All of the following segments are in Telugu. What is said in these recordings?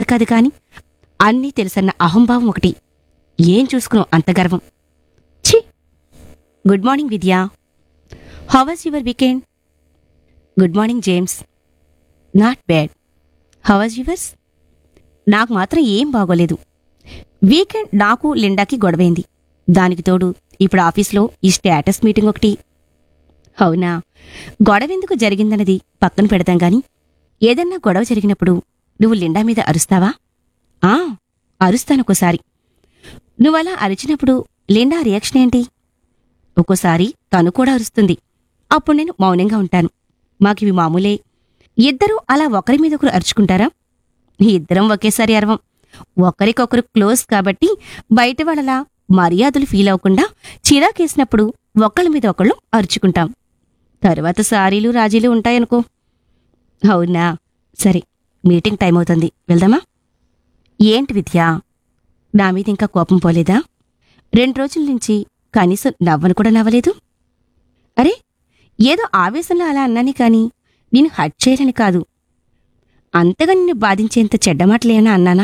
కాదు కాని అన్నీ తెలుసన్న అహంభావం ఒకటి ఏం చూసుకున్నావు అంత గర్వం ఛీ good morning Vidya how was your weekend good morning James not bad how was yours నాకు మాత్రం ఏం బాగోలేదు వీకెండ్ నాకు లిండాకి గొడవైంది దానికి తోడు ఇప్పుడు ఆఫీస్లో ఈ స్టేటస్ మీటింగ్ ఒకటి అవునా గొడవెందుకు జరిగిందన్నది పక్కన పెడతాం గాని ఏదన్నా గొడవ జరిగినప్పుడు నువ్వు లిండా మీద అరుస్తావా ఆ అరుస్తానొకోసారి నువ్వలా అరిచినప్పుడు లిండా రియాక్షన్ ఏంటి ఒక్కోసారి తను కూడా అరుస్తుంది అప్పుడు నేను మౌనంగా ఉంటాను మాకివి మామూలే ఇద్దరూ అలా ఒకరి మీద ఒకరు అరుచుకుంటారా ఇద్దరం ఒకేసారి అరవం ఒకరికొకరు క్లోజ్ కాబట్టి బయట వాళ్ళలా మర్యాదలు ఫీల్ అవ్వకుండా చిరాకేసినప్పుడు ఒకళ్ళ మీద ఒకళ్ళు అరుచుకుంటాం తరువాత సారీలు రాజీలు ఉంటాయనుకో అవునా సరే మీటింగ్ టైం అవుతుంది వెళ్దామా ఏంటి విద్య నా మీద ఇంకా కోపం పోలేదా రెండు రోజుల నుంచి కనీసం నవ్వను కూడా నవ్వలేదు అరే ఏదో ఆవేశంలో అలా అన్నాని కాని నేను హట్ చేయరని కాదు అంతగా నిన్ను బాధించేంత చెడ్డ మాటలేనా అన్నానా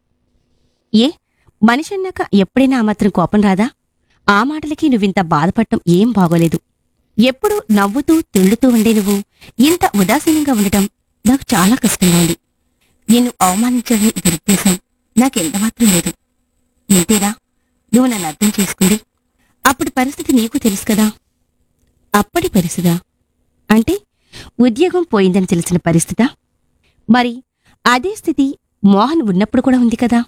ఏ మనిషి అన్నాక ఎప్పుడైనా ఆ మాత్రం కోపం రాదా ఆ మాటలకి నువ్వింత బాధపడటం ఏం బాగోలేదు ఎప్పుడూ నవ్వుతూ తిళ్ళుతూ ఉండే నువ్వు ఇంత ఉదాసీనంగా ఉండటం నాకు చాలా కష్టంగా ఉంది నిన్ను అవమానించాలని దురుద్దేశం నాకెంత మాత్రం లేదు ఇంతేనా నువ్వు నన్ను అర్థం చేసుకుంది అప్పటి పరిస్థితి నీకు తెలుసు కదా అప్పటి పరిస్థితా అంటే ఉద్యోగం పోయిందని తెలిసిన పరిస్థితా మరి అదే స్థితి మోహన్ ఉన్నప్పుడు కూడా ఉంది కదా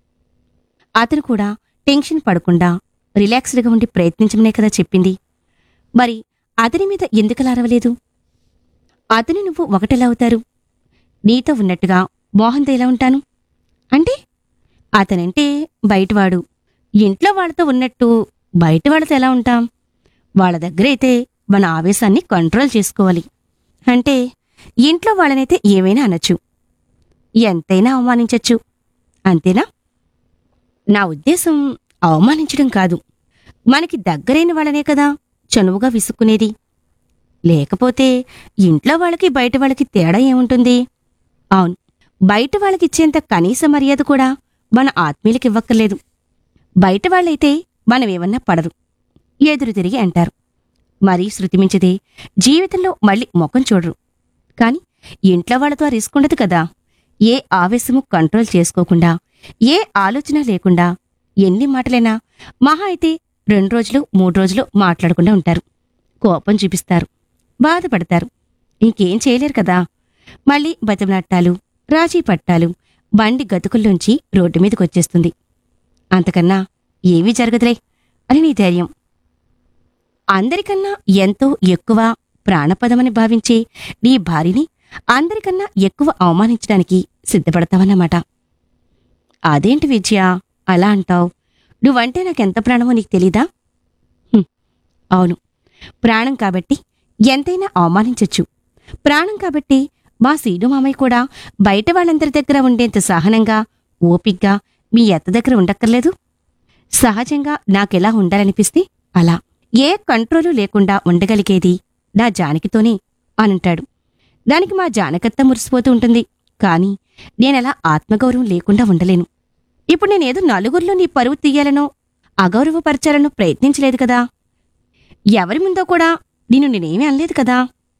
అతను కూడా టెన్షన్ పడకుండా రిలాక్స్డ్గా ఉండి ప్రయత్నించమనే కదా చెప్పింది మరి అతని మీద ఎందుకు అరవలేదు అతను నువ్వు ఒకటెలా అవుతారు నీతో ఉన్నట్టుగా మోహన్తో ఎలా ఉంటాను అంటే అతనంటే బయటవాడు ఇంట్లో వాళ్ళతో ఉన్నట్టు బయట వాళ్ళతో ఎలా ఉంటాం వాళ్ళ దగ్గరైతే మన ఆవేశాన్ని కంట్రోల్ చేసుకోవాలి అంటే ఇంట్లో వాళ్ళనైతే ఏమైనా అనొచ్చు ఎంతైనా అవమానించొచ్చు అంతేనా నా ఉద్దేశం అవమానించడం కాదు మనకి దగ్గరైన వాళ్ళనే కదా చనువుగా విసుక్కునేది లేకపోతే ఇంట్లో వాళ్ళకి బయట వాళ్ళకి తేడా ఏముంటుంది అవును బయట వాళ్ళకిచ్చేంత కనీస మర్యాద కూడా మన ఆత్మీయులకి ఇవ్వక్కర్లేదు బయట వాళ్ళైతే మనమేమన్నా పడరు ఎదురు తిరిగి అంటారు మరీ శృతిమించదే జీవితంలో మళ్ళీ ముఖం చూడరు కాని ఇంట్లో వాళ్ళతో ఆ రిస్క్ ఉండదు కదా ఏ ఆవేశము కంట్రోల్ చేసుకోకుండా ఏ ఆలోచన లేకుండా ఎన్ని మాటలైనా మహా అయితే రెండు రోజులు మూడు రోజులు మాట్లాడకుండా ఉంటారు కోపం చూపిస్తారు బాధపడతారు ఇంకేం చేయలేరు కదా మళ్ళీ బతిమలాట్టాలు రాజీ పట్టాలు బండి గతుకుల్లోంచి రోడ్డు మీదకొచ్చేస్తుంది అంతకన్నా ఏమీ జరగదులే అని నీ ధైర్యం అందరికన్నా ఎంతో ఎక్కువ ప్రాణపదమని భావించే నీ భార్యని అందరికన్నా ఎక్కువ అవమానించడానికి సిద్ధపడతావన్నమాట అదేంటి విజయ అలా అంటావు నువ్వంటే నాకెంత ప్రాణమో నీకు తెలీదా హ్మ్, అవును ప్రాణం కాబట్టి ఎంతైనా అవమానించొచ్చు ప్రాణం కాబట్టి మా సీను మామయ్య కూడా బయట వాళ్ళందరి దగ్గర ఉండేంత సహనంగా ఓపిగ్గా మీ ఎత్త దగ్గర ఉండక్కర్లేదు సహజంగా నాకెలా ఉండాలనిపిస్తే అలా ఏ కంట్రోలు లేకుండా ఉండగలిగేది నా జానకితోనే అనంటాడు దానికి మా జానకత్త మురిసిపోతూ ఉంటుంది కాని నేనలా ఆత్మగౌరవం లేకుండా ఉండలేను ఇప్పుడు నేనేదో నలుగురిలో నీ పరువు తీయాలనో అగౌరవపరచాలనో ప్రయత్నించలేదు కదా ఎవరి ముందో కూడా నిన్ను నేనేమీ అనలేదు కదా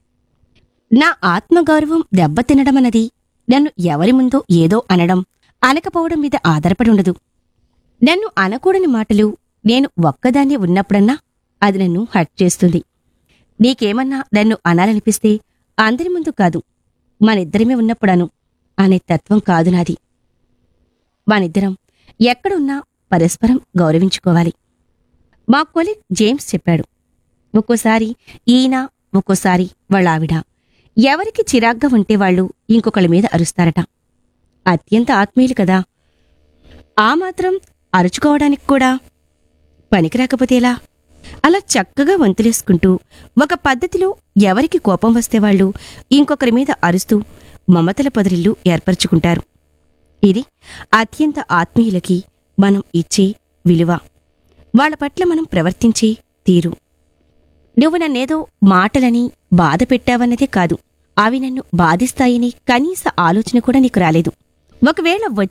నా ఆత్మగౌరవం దెబ్బతినడం అన్నది నన్ను ఎవరి ముందో ఏదో అనడం అనకపోవడం మీద ఆధారపడి ఉండదు నన్ను అనకూడని మాటలు నేను ఒక్కదాన్ని ఉన్నప్పుడన్నా అది నన్ను హర్ట్ చేస్తుంది నీకేమన్నా నన్ను అనాలనిపిస్తే అందరి ముందు కాదు మనిద్దరమే ఉన్నప్పుడను అనే తత్వం కాదు నాది మనిద్దరం ఎక్కడున్నా పరస్పరం గౌరవించుకోవాలి మా కొలిగ్ జేమ్స్ చెప్పాడు ఒక్కోసారి ఈయన ఒక్కోసారి వాళ్ళ ఆవిడ ఎవరికి చిరాగ్గా ఉంటే వాళ్ళు ఇంకొకళ్ళ మీద అరుస్తారట అత్యంత ఆత్మీయులు కదా ఆ మాత్రం అరుచుకోవడానికి కూడా పనికి రాకపోతే ఎలా అలా చక్కగా వంతులేసుకుంటూ ఒక పద్ధతిలో ఎవరికి కోపం వస్తే వాళ్ళు ఇంకొకరి మీద అరుస్తూ మమతల పొదరిల్లు ఏర్పరచుకుంటారు ఇది అత్యంత ఆత్మీయులకి మనం ఇచ్చే విలువ వాళ్ళ పట్ల మనం ప్రవర్తించే తీరు నువ్వు నన్నేదో మాటలని బాధ పెట్టావన్నదే కాదు అవి నన్ను బాధిస్తాయని కనీస ఆలోచన కూడా నీకు రాలేదు ఒకవేళ